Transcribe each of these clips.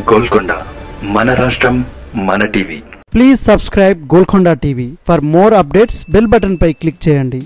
గోల్కొండ మన రాష్ట్రం మన TV please subscribe Golconda TV for more updates bell button పై క్లిక్ చేయండి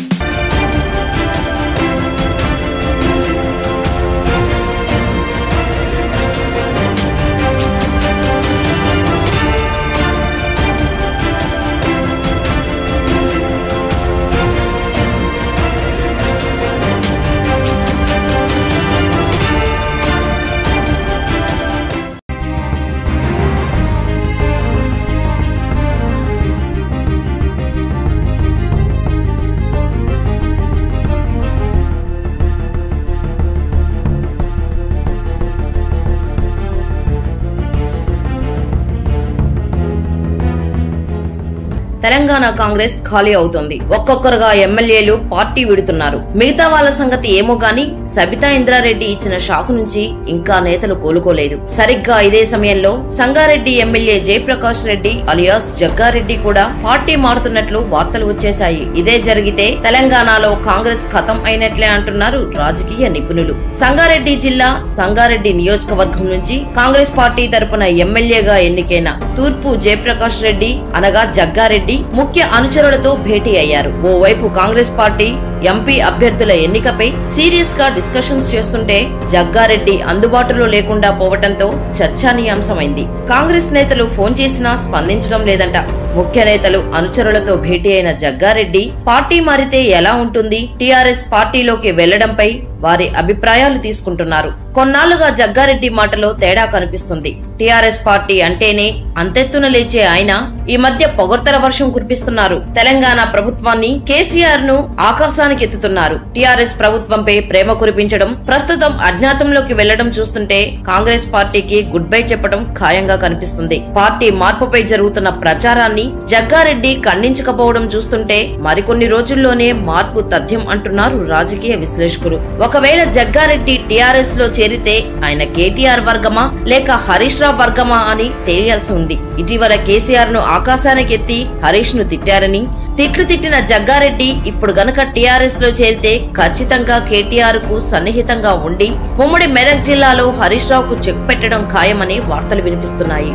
తెలంగాణ కాంగ్రెస్ ఖాళీ అవుతోంది ఒక్కొక్కరుగా ఎమ్మెల్యేలు పార్టీ విడుతున్నారు మిగతా వాళ్ళ సంగతి ఏమో గాని సబితా ఇంద్రారెడ్డి ఇచ్చిన షాకు నుంచి ఇంకా నేతలు కోలుకోలేదు సరిగ్గా ఇదే సమయంలో సంగారెడ్డి ఎమ్మెల్యే జయప్రకాష్ రెడ్డి అలియాస్ జగ్గారెడ్డి కూడా పార్టీ మారుతున్నట్లు వార్తలు వచ్చేశాయి ఇదే జరిగితే తెలంగాణలో కాంగ్రెస్ ఖతం అయినట్లే అంటున్నారు రాజకీయ నిపుణులు సంగారెడ్డి జిల్లా సంగారెడ్డి నియోజకవర్గం నుంచి కాంగ్రెస్ పార్టీ తరపున ఎమ్మెల్యేగా ఎన్నికైన తూర్పు జయప్రకాష్ రెడ్డి అనగా జగ్గారెడ్డి ముఖ్య అనుచరులతో భేటీ అయ్యారు ఓవైపు కాంగ్రెస్ పార్టీ ఎంపీ అభ్యర్థుల ఎన్నికపై సీరియస్ గా డిస్కషన్స్ చేస్తుంటే జగ్గారెడ్డి అందుబాటులో లేకుండా పోవటంతో చర్చానీయాంశమైంది కాంగ్రెస్ నేతలు ఫోన్ చేసినా స్పందించడం లేదంట ముఖ్య నేతలు అనుచరులతో భేటీ అయిన జగ్గారెడ్డి పార్టీ మారితే ఎలా ఉంటుంది టీఆర్ఎస్ పార్టీలోకి వెళ్లడంపై వారి అభిప్రాయాలు తీసుకుంటున్నారు కొన్నాళ్లుగా జగ్గారెడ్డి మాటలో తేడా కనిపిస్తుంది టీఆర్ఎస్ పార్టీ అంటేనే అంతెత్తున లేచే ఆయన ఈ మధ్య పొగడ్తల వర్షం కురిపిస్తున్నారు తెలంగాణ ప్రభుత్వాన్ని కేసీఆర్ ను ఆకాశానికి ఎత్తుతున్నారు టీఆర్ఎస్ ప్రభుత్వంపై ప్రేమ కురిపించడం ప్రస్తుతం అజ్ఞాతంలోకి వెళ్లడం చూస్తుంటే కాంగ్రెస్ పార్టీకి గుడ్ బై చెప్పడం ఖాయంగా కనిపిస్తుంది పార్టీ మార్పుపై జరుగుతున్న ప్రచారాన్ని జగ్గారెడ్డి ఖండించకపోవడం చూస్తుంటే మరికొన్ని రోజుల్లోనే మార్పు తథ్యం అంటున్నారు రాజకీయ విశ్లేషకులు ఒకవేళ జగ్గారెడ్డి టీఆర్ఎస్ లో చేరితే ఆయన కేటీఆర్ వర్గమా లేక హరీష్ రావు వర్గమా అని తెలియాల్సి ఉంది ఇటీవల కేసీఆర్ ను ఆకాశానికి ఎత్తి హరీష్ ను తిట్టారని తిట్లు తిట్టిన జగ్గారెడ్డి ఇప్పుడు గనక టీఆర్ఎస్ లో చేరితే ఖచ్చితంగా కేటీఆర్ కు సన్నిహితంగా ఉండి ఉమ్మడి మెదక్ జిల్లాలో హరీష్ రావుకు చెక్ పెట్టడం ఖాయమని వార్తలు వినిపిస్తున్నాయి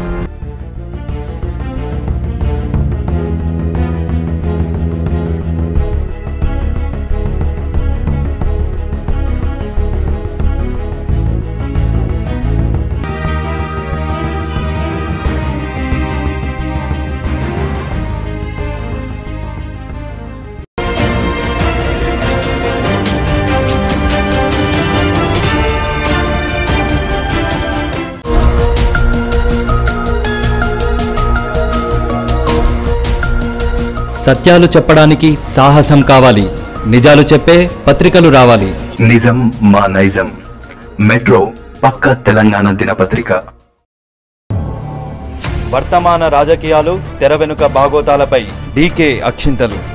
సత్యాలు చెప్పడానికి సాహసం కావాలి నిజాలు చెప్పే పత్రికలు రావాలి నిజం మా నైజం మెట్రో పక్క తెలంగాణ దినపత్రిక వర్తమాన రాజకీయాలు తెర వెనుక బాగోతాలపై డీకే అక్షింతలు